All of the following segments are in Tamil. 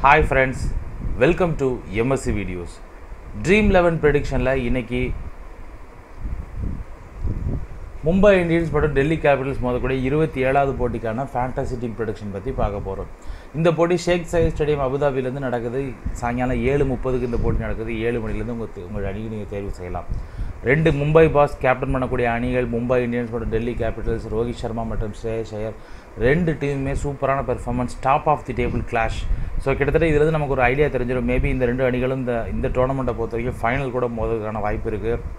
hi friends welcome to MSC videos dream eleven ப்ரெடிக்ஷனில் இன்னைக்கு மும்பை இந்தியன்ஸ் மற்றும் டெல்லி கேபிட்டல்ஸ் முதக்கூடிய இருபத்தி ஏழாவது போட்டிக்கான ஃபேண்டசி டீம் ப்ரொடக்ஷன் பற்றி பார்க்க போகிறோம் இந்த போட்டி ஷேக் சயத் ஸ்டேடியம் அபுதாபிலேருந்து நடக்குது சாயங்காலம் ஏழு முப்பதுக்கு இந்த போட்டி நடக்குது ஏழு மணிலேருந்து உங்கள் உங்கள் அணியை நீங்கள் தேர்வு செய்யலாம் ரெண்டு மும்பை பாஸ் கேப்டன் பண்ணக்கூடிய அணிகள் மும்பை இந்தியன்ஸ் மற்றும் டெல்லி கேபிட்டல்ஸ் ரோஹித் சர்மா மற்றும் ஸ்ரேயஸ் ஐயர் ரெண்டு டீமுமே சூப்பரான performance top of the table clash so கிட்டத்தட்ட இதுலேருந்து நமக்கு ஒரு ஐடியா தெரிஞ்சிடும் மேபி இந்த ரெண்டு அணிகளும் இந்த இந்த டோர்னமெண்ட்டை பொறுத்த வரைக்கும் ஃபைனல் கூட மோதுறதுக்கான வாய்ப்பு இருக்குது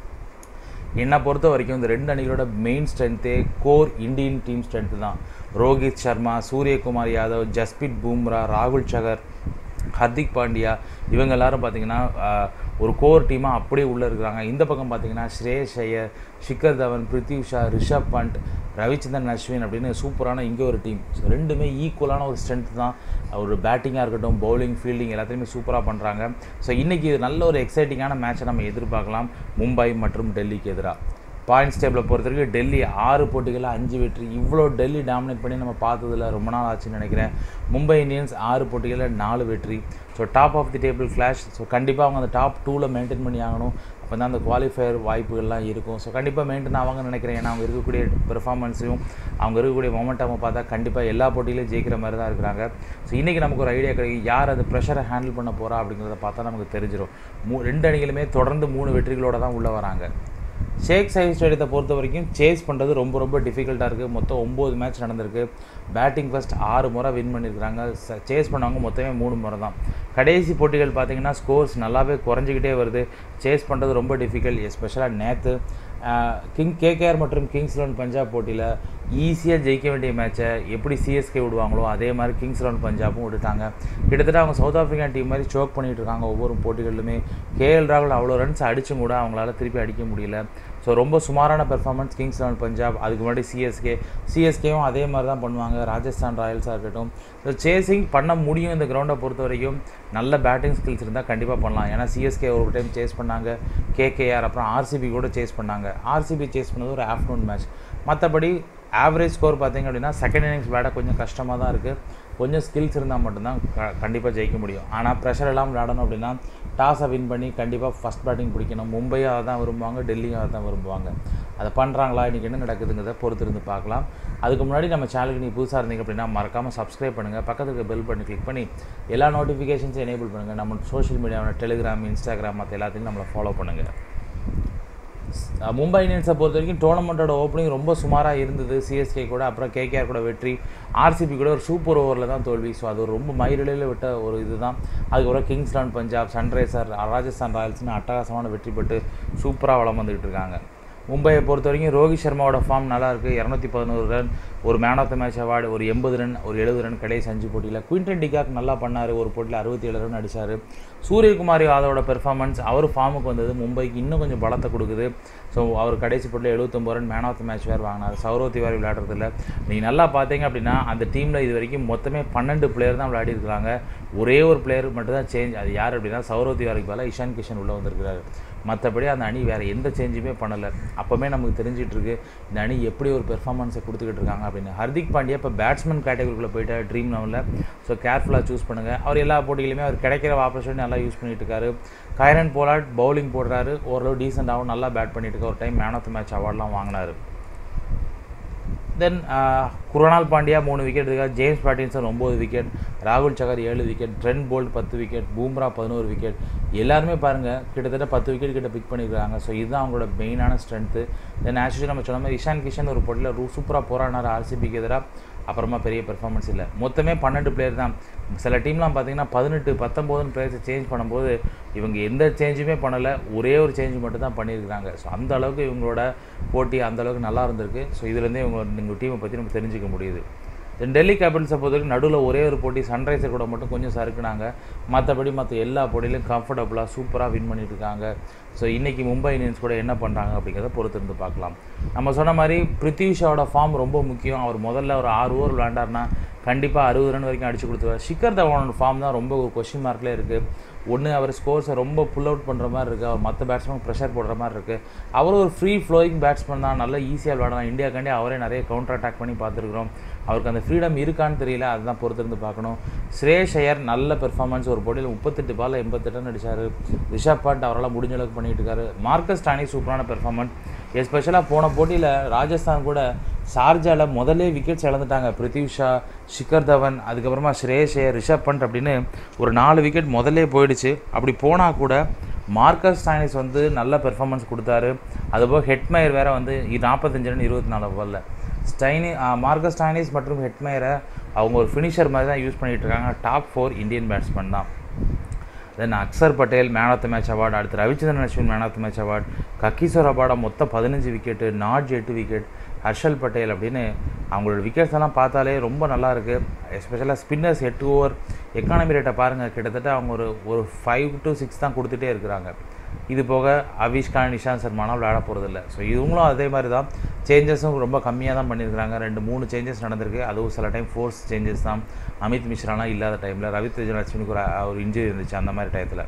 என்னை பொறுத்த வரைக்கும் இந்த ரெண்டு அணிகளோட மெயின் ஸ்ட்ரென்த்தே கோர் இந்தியன் டீம் ஸ்ட்ரென்த்து தான் ரோஹித் சர்மா சூரியகுமார் யாதவ் ஜஸ்பித் பும்ரா ராகுல் சகர் ஹர்திக் பாண்டியா இவங்க எல்லாரும் பார்த்தீங்கன்னா ஆஹ், ஒரு கோர் டீமாக அப்படியே உள்ளே இருக்கிறாங்க இந்த பக்கம் பார்த்தீங்கன்னா ஸ்ரேயஸ் ஐயர் ஷிக்கர் தவன் பிருத்வி ஷா ரிஷப் பண்ட் ரவிச்சந்திரன் அஸ்வின் அப்படின்னு சூப்பரான இங்கே ஒரு டீம் ஸோ ரெண்டுமே ஈக்குவலான ஒரு ஸ்ட்ரென்த் தான் ஒரு பேட்டிங்காக இருக்கட்டும் பவுலிங் ஃபீல்டிங் எல்லாத்தையுமே சூப்பராக பண்ணுறாங்க ஸோ இன்றைக்கி இது நல்ல ஒரு எக்ஸைட்டிங்கான மேட்சை நம்ம எதிர்பார்க்கலாம் மும்பை மற்றும் டெல்லிக்கு எதிராக பாயிண்ட்ஸ் டேபிளை பொறுத்த வரைக்கும் டெல்லி ஆறு போட்டிகளில் அஞ்சு வெற்றி இவ்வளோ டெல்லி டாமினேட் பண்ணி நம்ம பார்த்ததில்ல ரொம்ப நாள் ஆச்சுன்னு நினைக்கிறேன் மும்பை இந்தியன்ஸ் ஆறு போட்டிகளில் நாலு வெற்றி so top of the table clash so கண்டிப்பாக அவங்க அந்த டாப் டூவில் மெயின்டைன் பண்ணி ஆகணும் அப்போ தான் அந்த குவாலிஃபயர் வாய்ப்புகள்லாம் இருக்கும் ஸோ கண்டிப்பாக மெயின்டைன் ஆவாங்கன்னு நினைக்கிறேன் ஏன்னா அவங்க இருக்கக்கூடிய பெர்ஃபார்மன்ஸையும் அவங்க இருக்கக்கூடிய மொமெண்டம் பார்த்தா கண்டிப்பாக எல்லா போட்டியிலையும் ஜெயிக்கிற மாதிரி தான் இருக்கிறாங்க ஸோ இன்றைக்கி நமக்கு ஒரு ஐடியா கிடைக்கும் யார் அந்த ப்ரெஷரை ஹேண்டில் பண்ண போகிறா அப்படிங்கிறத பார்த்தா நமக்கு தெரிஞ்சிடும் மூ ரெண்டு அணிகளுமே தொடர்ந்து மூணு வெற்றிகளோட தான் உள்ளே வராங்க ஷேக் சைஸ் ஸ்டேடியத்தை பொறுத்த வரைக்கும் சேஸ் பண்ணுறது ரொம்ப ரொம்ப டிஃபிகல்ட்டாக இருக்குது மொத்தம் ஒம்பது மேட்ச் நடந்திருக்கு பேட்டிங் ஃபர்ஸ்ட் ஆறு முறை வின் பண்ணியிருக்கிறாங்க சேஸ் பண்ணவங்க மொத்தமே மூணு முறை தான் கடைசி போட்டிகள் பார்த்தீங்கன்னா ஸ்கோர்ஸ் நல்லாவே குறைஞ்சிக்கிட்டே வருது சேஸ் பண்ணுறது ரொம்ப டிஃபிகல்ட் எஸ்பெஷலாக நேற்று கிங் கேகேஆர் மற்றும் கிங்ஸ் லெவன் பஞ்சாப் போட்டியில் ஈஸியாக ஜெயிக்க வேண்டிய மேட்சை எப்படி சிஎஸ்கே விடுவாங்களோ அதே மாதிரி கிங்ஸ் லெவன் பஞ்சாபும் விட்டுட்டாங்க கிட்டத்தட்ட அவங்க சவுத் ஆஃப்ரிக்கன் டீம் மாதிரி சோக் பண்ணிட்டு இருக்காங்க ஒவ்வொரு போட்டிகளிலுமே கேஎல் ராகுல் அவ்வளோ ரன்ஸ் அடிச்சும் கூட அவங்களால திருப்பி அடிக்க முடியல ஸோ ரொம்ப சுமாரான பெர்ஃபார்மன்ஸ் கிங்ஸ் லெவன் பஞ்சாப் அதுக்கு முன்னாடி சிஎஸ்கே சிஎஸ்கேவும் அதே மாதிரி தான் பண்ணுவாங்க ராஜஸ்தான் ராயல்ஸாக இருக்கட்டும் ஸோ சேசிங் பண்ண முடியும் இந்த கிரவுண்டை பொறுத்த வரைக்கும் நல்ல பேட்டிங் ஸ்கில்ஸ் இருந்தால் கண்டிப்பாக பண்ணலாம் ஏன்னா சிஎஸ்கே ஒரு டைம் சேஸ் பண்ணாங்க கேகேஆர் அப்புறம் ஆர்சிபி கூட சேஸ் பண்ணாங்க ஆர்சிபி சேஸ் பண்ணது ஒரு ஆஃப்டர்நூன் மேட்ச் மற்றபடி ஆவரேஜ் ஸ்கோர் பார்த்தீங்க அப்படின்னா செகண்ட் இன்னிங்ஸ் விளையாட கொஞ்சம் கஷ்டமாக தான் இருக்குது கொஞ்சம் ஸ்கில்ஸ் இருந்தால் மட்டும்தான் க கண்டிப்பாக ஜெயிக்க முடியும் ஆனால் ப்ரெஷர் எல்லாம் விளையாடணும் அப்படின்னா டாஸை வின் பண்ணி கண்டிப்பாக ஃபஸ்ட் பேட்டிங் பிடிக்கணும் மும்பையும் அதை தான் விரும்புவாங்க டெல்லியும் அதை தான் விரும்புவாங்க அதை பண்ணுறாங்களா இன்றைக்கி என்ன நடக்குதுங்கிறத பொறுத்து இருந்து பார்க்கலாம் அதுக்கு முன்னாடி நம்ம சேனலுக்கு நீ புதுசாக இருந்தீங்க அப்படின்னா மறக்காமல் சப்ஸ்கிரைப் பண்ணுங்கள் பக்கத்துக்கு பெல் பண்ணி கிளிக் பண்ணி எல்லா நோட்டிஃபிகேஷன்ஸும் எனேபிள் பண்ணுங்கள் நம்ம சோஷியல் மீடியாவில் டெலிகிராம் இன்ஸ்டாகிராம் மற்ற எல்லாத்தையும் நம்மளை ஃபாலோ பண்ணுங்கள் அஹ் மும்பை இந்தியன்ஸை பொறுத்த வரைக்கும் டோர்னமெண்ட்டோட ஓப்பனிங் ரொம்ப சுமாராக இருந்தது சிஎஸ்கே கூட அப்புறம் கேகேஆர் கூட வெற்றி ஆர்சிபி கூட ஒரு சூப்பர் ஓவரில் தான் தோல்வி ஸோ அது ஒரு ரொம்ப மயிரிழையில் விட்ட ஒரு இதுதான் அதுக்கப்புறம் kings eleven Punjab sunriser Rajasthan ராயல்ஸ்னு அட்டகாசமான வெற்றி பெற்று சூப்பராக வளம் வந்துகிட்டு இருக்காங்க மும்பையை பொறுத்த வரைக்கும் ரோஹித் சர்மாவோட ஃபார்ம் நல்லா இருக்குது இரநூத்தி பதினோரு ரன் ஒரு man of the match award ஒரு எண்பது ரன் ஒரு எழுபது ரன் கடைசி அஞ்சு போட்டியில் குவிண்டன் டிகாக் நல்லா பண்ணார் ஒரு போட்டியில் அறுபத்தி ஏழு ரன் அடிச்சார் சூரியகுமார் யாதவோட பெர்ஃபார்மன்ஸ் அவர் ஃபார்முக்கு வந்தது மும்பைக்கு இன்னும் கொஞ்சம் பலத்தை கொடுக்குது ஸோ அவர் கடைசி போட்டியில் எழுபத்தொம்பது run man of the match வேறு வாங்கினார் சௌரவ் திவாரி விளையாடுறதில்ல நீங்கள் நல்லா பார்த்தீங்க அப்படின்னா அந்த டீமில் இது வரைக்கும் மொத்தமே பன்னெண்டு பிளேயர் தான் விளையாடி இருக்காங்க ஒரே ஒரு பிளேயர் மட்டும் தான் சேஞ்ச் அது யார் அப்படின்னா சௌரவ் திவாரிக்கு பதிலாக இஷான் கிஷன் உள்ளே வந்திருக்கிறாரு மற்றபடி அந்த அணி வேறு எந்த சேஞ்சுமே பண்ணலை அப்போவே நமக்கு தெரிஞ்சிட்டு இருக்கு இந்த அணி எப்படி ஒரு பெர்ஃபார்மன்ஸை கொடுத்துக்கிட்டு இருக்காங்க அப்படின்னு ஹர்திக் பாண்டியா இப்போ பேட்ஸ்மேன் கேட்டகரிக்குள்ளே போயிட்டார் ட்ரீம் லெவலில் ஸோ கேர்ஃபுல்லாக சூஸ் பண்ணுங்கள் அவர் எல்லா போட்டிகளுமே அவர் கிடைக்கிற ஆப்பர்ச்சுனிட்டி நல்லா யூஸ் பண்ணிட்டு இருக்காரு கைரன் போலாட் பவுலிங் போடுறாரு ஓரளவு டீசெண்டாகவும் நல்லா பேட் பண்ணிட்டு இருக்க ஒரு time man of the match அவார்ட்லாம் வாங்கினார் தென் குருணால் பாண்டியா மூணு விக்கெட் இருக்கார் ஜேம்ஸ் பேட்டின்சன் ஒம்பது விக்கெட் ராகுல் சகர் ஏழு விக்கெட் ட்ரெண்ட் போல்ட் பத்து விக்கெட் பூம்ரா பதினோரு விக்கெட் எல்லாருமே பாருங்கள் கிட்டத்தட்ட பத்து விக்கெட் கிட்ட பிக் பண்ணியிருக்காங்க ஸோ இதுதான் அவங்களோட மெயினான ஸ்ட்ரென்த்து தென் ஆக்சுவலி நம்ம சொன்ன மாதிரி இஷான் கிஷன் ஒரு போட்டியில் ரூ சூப்பராக போராடினார் ஆர்சிபிக்கு எதிராக அப்புறமா பெரிய பெர்ஃபார்மன்ஸ் இல்லை மொத்தமே பன்னெண்டு பிளேயர் தான் சில டீம்லாம் பார்த்தீங்கன்னா பதினெட்டு பத்தொம்போதுன்னு பிளேயர்ஸை சேஞ்ச் பண்ணும்போது இவங்க எந்த சேஞ்சுமே பண்ணலை ஒரே ஒரு சேஞ்ச் மட்டும் தான் பண்ணியிருக்காங்க ஸோ அந்த அளவுக்கு இவங்களோட போட்டி அந்த அளவுக்கு நல்லா இருந்திருக்கு ஸோ இதுலேருந்தே இவங்க எங்கள் டீமை பற்றி நம்ம தெரிஞ்சுக்க முடியுது தென் டெல்லி கேபிட்டல்ஸை பொறுத்தவரைக்கும் நடுவில் ஒரே ஒரு போட்டி சன்ரைசர் கூட மட்டும் கொஞ்சம் சறுக்குனாங்க மற்றபடி மற்ற எல்லா போட்டியிலும் கம்ஃபர்டபுளாக சூப்பராக வின் பண்ணிட்டு இருக்காங்க ஸோ இன்றைக்கி மும்பை இந்தியன்ஸ் கூட என்ன பண்ணுறாங்க அப்படிங்கிறத பொறுத்து இருந்து பார்க்கலாம் நம்ம சொன்ன மாதிரி பிருத்வி ஷாவோட ஃபார்ம் ரொம்ப முக்கியம் அவர் முதல்ல ஒரு ஆறு ஓவர் விளையாண்டார்னா கண்டிப்பாக அறுபது ரன் வரைக்கும் அடிச்சு கொடுத்துருவார் ஷிக்கர் தவானோட ஃபார்ம் தான் ரொம்ப ஒரு கொஷின் மார்க்லேயே இருக்குது ஒன்று அவர் ஸ்கோர்ஸை ரொம்ப புல் அவுட் பண்ணுற மாதிரி இருக்குது அவர் மற்ற பேட்ஸ்மேன் ப்ரெஷர் போடுற மாதிரி இருக்குது அவர் ஒரு ஃப்ரீ ஃப்ளோயிங் பேட்ஸ்மேன் தான் நல்லா ஈஸியாக விளாடலாம் இந்தியாக்காண்டி அவரே நிறைய கவுண்டர் அட்டாக் பண்ணி பார்த்துருக்குறோம் அவருக்கு அந்த ஃப்ரீடம் இருக்கான்னு தெரியல அதுதான் பொறுத்திருந்து பார்க்கணும் ஸ்ரேஷ் ஐயர் நல்ல பெர்ஃபார்மன்ஸ் ஒரு போட்டியில் முப்பத்தெட்டு பால் எண்பத்தெட்டு ரன் அடிச்சார் ரிஷப் பண்ட் அவரால் முடிஞ்ச அளவுக்கு பண்ணிட்டு இருக்காரு மார்க்கஸ் டானி சூப்பரான பெர்ஃபார்மன்ஸ் எஸ்பெஷலாக போன போட்டியில் ராஜஸ்தான் கூட ஷார்ஜாவில் முதல்லே விக்கெட்ஸ் இழந்துட்டாங்க பிருத்திவ் ஷா ஷிகர் தவன் அதுக்கப்புறமா ஸ்ரேஷ் ஐயர் ரிஷப் பண்ட் அப்படின்னு ஒரு நாலு விக்கெட் முதல்லே போயிடுச்சு அப்படி போனால் கூட மார்க்கஸ் ஸ்டானிஸ் வந்து நல்ல பெர்ஃபார்மன்ஸ் கொடுத்தாரு அதுபோக ஹெட்மயர் வேறு வந்து நாற்பத்தஞ்சு ரன் இருபத்தி நாலு பாலில் ஸ்டைனி மார்க்கஸ் ஸ்டானிஸ் மற்றும் ஹெட்மயரை அவங்க ஒரு ஃபினிஷர் மாதிரி தான் யூஸ் பண்ணிகிட்டு இருக்காங்க டாப் ஃபோர் இந்தியன் பேட்ஸ்மேன் தான் then Axar Patel man of the match award அடுத்து Ravichandran Ashwin man of the match award கக்கீஸ்வர் அவார்டா மொத்தம் பதினஞ்சு விக்கெட்டு நாட்ஜ் எட்டு விக்கெட் ஹர்ஷல் பட்டேல் அப்படின்னு அவங்களோட விக்கெட்ஸ் எல்லாம் பார்த்தாலே ரொம்ப நல்லா இருக்குது எஸ்பெஷலாக ஸ்பின்னர்ஸ் எட்டு ஓவர் எக்கானமி ரேட்டை பாருங்கள் கிட்டத்தட்ட அவங்க ஒரு ஒரு ஃபைவ் டு சிக்ஸ் தான் கொடுத்துட்டே இருக்கிறாங்க இது போக அவிஷ் கான் நிஷாந்த் சர்மாலாம் விளையாட போகிறதில்ல ஸோ இவங்களும் அதே மாதிரி தான் சேஞ்சஸும் ரொம்ப கம்மியாக தான் பண்ணியிருக்காங்க ரெண்டு மூணு சேஞ்சஸ் நடந்திருக்கு அதுவும் சில டைம் ஃபோர்ஸ் சேஞ்சஸ் தான் அமித் மிஸ்ராலாம் இல்லாத டைமில் ரவித்ரஜன் லட்சுமிக்கு ஒரு ஒரு இன்ஜுரி இருந்துச்சு அந்த மாதிரி டயத்தில்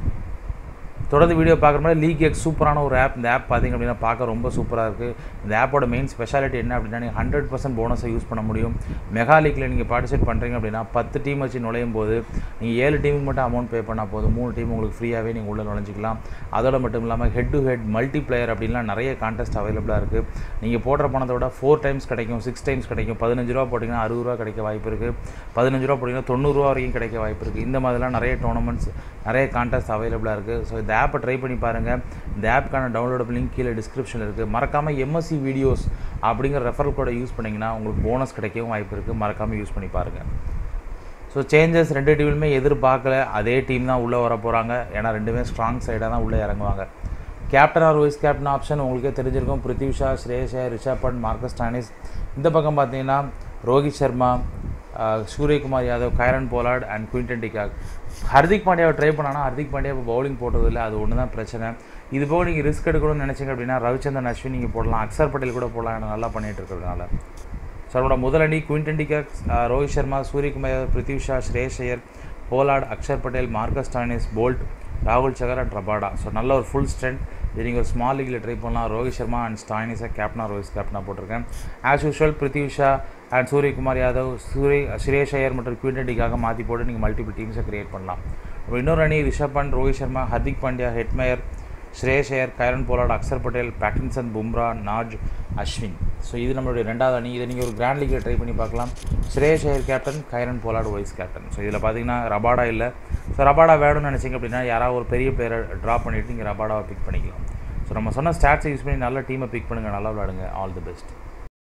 தொடர்ந்து வீடியோ பார்க்குற மாதிரி லீக் எக்ஸ் சூப்பரான ஒரு ஆப் இந்த ஆப் பார்த்திங்க அப்படின்னா பார்க்க ரொம்ப சூப்பராக இருக்குது இந்த ஆப்போட மெயின் ஸ்பெஷாலிட்டி என்ன அப்படின்னா நீங்கள் ஹண்ட்ரட் பர்சன்ட் போனஸை யூஸ் பண்ண முடியும் மெகா லீக்கில் நீங்கள் பார்ட்டிசிபேட் பண்ணுறீங்க அப்படின்னா பத்து டீம் வச்சு நுழையும் போது நீங்கள் ஏழு டீமுக்கு மட்டும் அமௌண்ட் பே பண்ணால் போதும் மூணு டீம் உங்களுக்கு ஃப்ரீயாகவே நீங்கள் உள்ளே நுழைஞ்சிக்கலாம் அதோட மட்டும் இல்லாமல் head to head multiplayer அப்படின்லாம் நிறைய கான்டெஸ்ட் அவைலபிளாக இருக்குது நீங்கள் போடுற பணத்தை விட ஃபோர் டைம்ஸ் கிடைக்கும் சிக்ஸ் டைம்ஸ் கிடைக்கும் பதினஞ்சு ரூபா போட்டிங்கன்னா அறுபது ரூபா கிடைக்க வாய்ப்பு இருக்குது பதினஞ்சு ரூபா போட்டிங்கன்னா தொண்ணூறுரூவா வரைக்கும் கிடைக்க வாய்ப்பு இருக்குது இந்த மாதிரிலாம் நிறைய டோர்னமெண்ட்ஸ் நிறைய கான்டெஸ்ட் அவைலபிளாக இருக்குது ஸோ இந்த ஆப்பை ட்ரை பண்ணி பாருங்கள் இந்த ஆப்புக்கான டவுன்லோடபிள் லிங்க் கீழே டிஸ்கிரிப்ஷனில் இருக்குது மறக்காமல் எம்எஸ்சி வீடியோஸ் அப்படிங்கிற ரெஃபரல் கோடை யூஸ் பண்ணிங்கன்னா உங்களுக்கு போனஸ் கிடைக்கவும் வாய்ப்பு இருக்குது மறக்காமல் யூஸ் பண்ணி பாருங்கள் ஸோ சேஞ்சஸ் ரெண்டு டீமுமே எதிர்பார்க்கல அதே டீம் தான் உள்ளே வர போகிறாங்க ஏன்னா ரெண்டுமே ஸ்ட்ராங் சைடாக தான் உள்ளே இறங்குவாங்க captain or vice captain option உங்களுக்கே தெரிஞ்சிருக்கும் பிருத்திவ் ஷா ஸ்ரேஷ் ஐயர் ரிஷப் பண்ட் மார்க்கஸ் டானிஸ் இந்த பக்கம் பார்த்தீங்கன்னா Rohit Sharma Suryakumar Yadav Kieron Pollard and Quinton de Kock Hardik பாண்டியாவை ட்ரை பண்ணானா ஹர்திக் பாண்டியா இப்போ பவுலிங் போட்டதில்லை அது ஒன்று தான் பிரச்சனை இது போக நீங்கள் ரிஸ்க் எடுக்கணும்னு நினச்சிங்க அப்படின்னா ரவிச்சந்திரன் அஸ்வின் நீங்கள் போடலாம் அக்சர் பட்டேல் கூட போடலாம் எனக்கு நல்லா பண்ணிகிட்டு இருக்கிறதுனால ஸோ அவரோட முதல் அணி Quinton de Kock Rohit Sharma Suryakumar Yadav Prithvi Shaw Shreyas Iyer Pollard Axar Patel Marcus Stoinis Boult ராகுல் சகர் அண்ட் ரபாடா ஸோ நல்ல ஒரு ஃபுல் ஸ்ட்ரென்த் இது நீங்கள் ஒரு ஸ்மால் லீக்கில் ட்ரை பண்ணலாம் ரோஹித் சர்மா அண்ட் ஸ்டாயினிஸை கேப்டனாக ரோஹித் கேப்டனாக போட்டிருக்கேன் as usual Prithvi Shaw and Suryakumar Yadav Surya Suresh Iyer மற்றும் குவிண்டடிக்காக மாற்றி போட்டு நீங்கள் மல்டிபிள் டீம்ஸை கிரியேட் பண்ணலாம் அப்புறம் இன்னொரு அணி Rishabh Pant Rohit Sharma Hardik Pandya Hetmyer Shreyas Iyer Kieron Pollard Axar Patel Pattinson Bumrah நாஜ் அஸ்வின் ஸோ இது நம்மளுடைய ரெண்டாவது அணி இதை நீங்கள் ஒரு கிராண்ட் லீக்கில் ட்ரை பண்ணி பார்க்கலாம் Shreyas Iyer captain Kieron Pollard vice captain so இதில் பார்த்தீங்கன்னா ரபாடா இல்லை ஸோ ரபாடா வேணும்னு நினச்சிங்க அப்படின்னா யாராவது ஒரு பெரிய பிளேயரை ட்ராப் பண்ணிவிட்டு நீங்கள் ரபாடாவை பிக் பண்ணிக்கலாம் ஸோ நம்ம சொன்ன ஸ்டாட்ஸை யூஸ் பண்ணி நல்ல டீமை பிக் பண்ணுங்கள் நல்லா விளாடுங்க ஆல் தி பெஸ்ட்